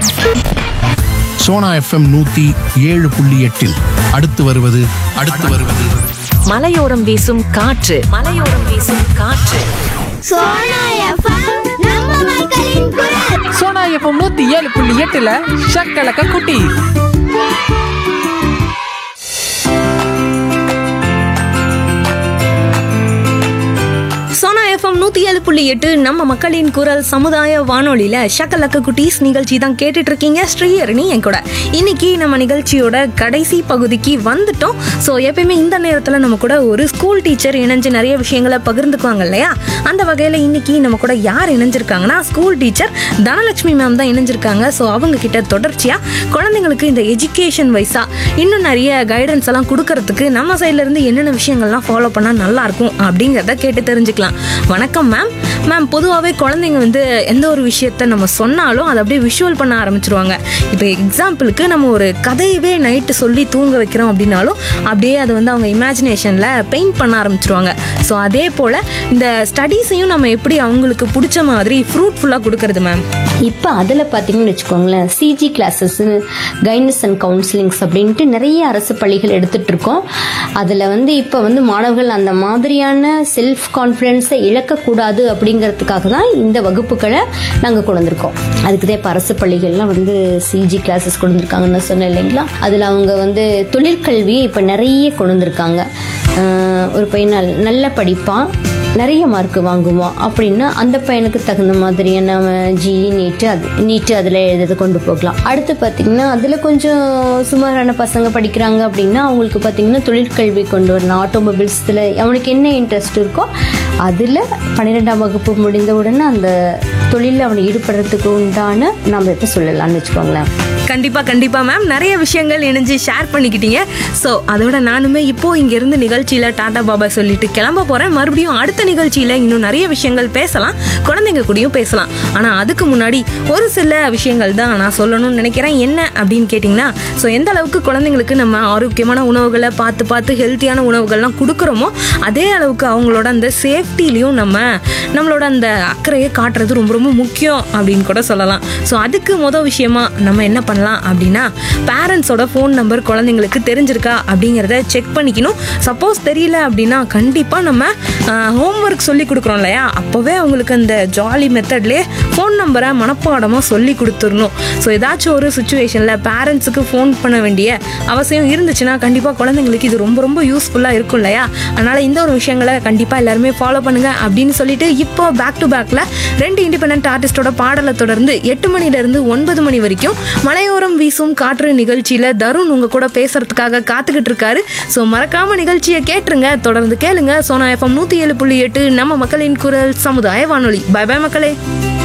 Sona FM நூத்தி ஏழு புள்ளி எட்டில் அடுத்து வருவது அடுத்து வருவது மலையோரம் வீசும் காற்று மலையோரம் வீசும் காற்று சோனா எஃப்எம் நம்ம மக்களின் குரல் சோனா எஃப்எம் நூத்தி ஏழு புள்ளி எட்டுல ஷக்கலக்க குட்டி சோனா எஃப்எம் நூத்தி ஏழு புள்ளி எட்டு நம்ம மக்களின் குரல் சமுதாய வானொலியில ஷக்கலக்க குட்டீஸ் நிகழ்ச்சி தான் கேட்டுட்டு இருக்கீங்க ஸ்ரீஹரணி என் கூட இன்னைக்கு நம்ம நிகழ்ச்சியோட கடைசி பகுதிக்கு வந்துட்டோம் ஸோ எப்பயுமே இந்த நேரத்தில் நம்ம கூட ஒரு ஸ்கூல் டீச்சர் இணைஞ்சு நிறைய விஷயங்களை பகிர்ந்துக்குவாங்க இல்லையா அந்த வகையில் இன்னைக்கு நம்ம கூட யார் இணைஞ்சிருக்காங்கன்னா ஸ்கூல் டீச்சர் தனலட்சுமி மேம் தான் இணைஞ்சிருக்காங்க ஸோ அவங்க கிட்ட தொடர்ச்சியா குழந்தைங்களுக்கு இந்த எஜுகேஷன் வைஸா இன்னும் நிறைய கைடன்ஸ் எல்லாம் கொடுக்கறதுக்கு நம்ம சைட்ல இருந்து என்னென்ன விஷயங்கள்லாம் ஃபாலோ பண்ணா நல்லா இருக்கும் அப்படிங்கிறத கேட்டு தெரிஞ்சுக்கலாம் வணக்கம் மேம் மேம் பொதுவாகவே குழந்தைங்க வந்து எந்த ஒரு விஷயத்த நம்ம சொன்னாலும் அதை அப்படியே விஷுவல் பண்ண ஆரம்பிச்சிருவாங்க இப்போ எக்ஸாம்பிளுக்கு நம்ம ஒரு கதையவே நைட்டு சொல்லி தூங்க வைக்கிறோம் அப்படின்னாலும் அப்படியே அதை வந்து அவங்க இமேஜினேஷனில் பெயிண்ட் பண்ண ஆரம்பிச்சிருவாங்க ஸோ அதே போல் இந்த ஸ்டடீஸையும் நம்ம எப்படி அவங்களுக்கு பிடிச்ச மாதிரி ஃப்ரூட்ஃபுல்லாக கொடுக்கறது மேம் இப்போ அதில் பார்த்தீங்கன்னு வச்சுக்கோங்களேன் CG classes guidance and counsellings அப்படின்ட்டு நிறைய அரசு பள்ளிகள் எடுத்துட்டு இருக்கோம் அதில் வந்து இப்போ வந்து மாணவர்கள் அந்த மாதிரியான செல்ஃப் கான்ஃபிடென்ஸை இழக்கக்கூடாது அப்படிங்கிறதுக்காக தான் இந்த வகுப்புகளை நாங்கள் கொண்டு வந்திருக்கோம் அதுக்கு தான் இப்போ அரசு பள்ளிகள்லாம் வந்து சிஜி கிளாஸஸ் கொண்டு வந்திருக்காங்கன்னு சொன்னேன் இல்லைங்களா அதில் அவங்க வந்து தொழிற்கல்வியை இப்போ நிறைய கொண்டு வந்திருக்காங்க ஆஹ் ஒரு பையன் நல்- நல்ல படிப்பான் நிறைய மார்க் வாங்குவான் அப்படின்னா அந்த பையனுக்கு தகுந்த மாதிரியான ஜி நீட்டு அது நீட்டு அதில் எழுத கொண்டு போகலாம் அடுத்து பார்த்தீங்கன்னா அதில் கொஞ்சம் சுமாரான பசங்க படிக்கிறாங்க அப்படின்னா அவங்களுக்கு பார்த்தீங்கன்னா தொழிற்கல்வி கொண்டு வரலாம் ஆட்டோமொபைல்ஸில் அவனுக்கு என்ன இன்ட்ரெஸ்ட் இருக்கோ அதில் பன்னிரெண்டாம் வகுப்பு முடிந்த உடனே அந்த தொழிலில் அவனை ஈடுபடுறதுக்கு உண்டான நம்ம இப்போ சொல்லலாம்னு வச்சுக்கோங்களேன் கண்டிப்பா கண்டிப்பா மேம் நிறைய விஷயங்கள் இணைஞ்சு ஷேர் பண்ணிக்கிட்டீங்க ஸோ அதோட நானுமே இப்போ இங்க இருந்து நிகழ்ச்சியில டாடா பாபா சொல்லிட்டு கிளம்ப போறேன் மறுபடியும் அடுத்த நிகழ்ச்சியில இன்னும் நிறைய விஷயங்கள் பேசலாம் குழந்தைங்க கூடயும் பேசலாம் ஆனா அதுக்கு முன்னாடி ஒரு சில விஷயங்கள் தான் நான் சொல்லணும்னு நினைக்கிறேன் என்ன அப்படின்னு கேட்டிங்கன்னா ஸோ எந்த அளவுக்கு குழந்தைங்களுக்கு நம்ம ஆரோக்கியமான உணவுகளை பார்த்து பார்த்து ஹெல்த்தியான உணவுகள்லாம் கொடுக்குறோமோ அதே அளவுக்கு அவங்களோட அந்த சேஃப்டிலையும் நம்ம நம்மளோட அந்த அக்கறையை காட்டுறது ரொம்ப ரொம்ப முக்கியம் அப்படின்னு கூட சொல்லலாம் ஸோ அதுக்கு மொதல் விஷயமா நம்ம என்ன பண்ணலாம் அப்படின்னா பேரண்ட்ஸோட ஃபோன் நம்பர் குழந்தைங்களுக்கு தெரிஞ்சிருக்கா அப்படிங்கிறத செக் பண்ணிக்கணும் சப்போஸ் தெரியல அப்படின்னா கண்டிப்பாக நம்ம ஹோம்ஒர்க் சொல்லி கொடுக்குறோம் இல்லையா அப்போவே அவங்களுக்கு அந்த ஜாலி மெத்தட்லேயே ஃபோன் நம்பரை மனப்பாடமாக சொல்லி கொடுத்துடணும் ஸோ ஏதாச்சும் ஒரு சுச்சுவேஷனில் பேரண்ட்ஸுக்கு ஃபோன் பண்ண வேண்டிய அவசியம் இருந்துச்சுன்னா கண்டிப்பாக குழந்தைங்களுக்கு இது ரொம்ப ரொம்ப யூஸ்ஃபுல்லாக இருக்கும் இல்லையா அதனால் இந்த ஒரு விஷயங்களை கண்டிப்பாக எல்லாருமே ஃபாலோ பண்ணுங்க அப்படின்னு சொல்லிட்டு இப்போ பேக் டு பேக்கில் ரெண்டு இண்டிபெண்ட் ஆர்டிஸ்டோட பாடலை தொடர்ந்து எட்டு மணிலேருந்து ஒன்பது மணி வரைக்கும் மலையோரம் வீசும் காற்று நிகழ்ச்சியில் தருண் உங்க கூட பேசுறதுக்காக காத்துக்கிட்டு இருக்காரு ஸோ மறக்காம நிகழ்ச்சியை கேட்டுருங்க தொடர்ந்து கேளுங்க சோனா எஃப்எம் நூற்றி ஏழு புள்ளி எட்டு நம்ம மக்களின் குரல் சமுதாய வானொலி பை பை மக்களே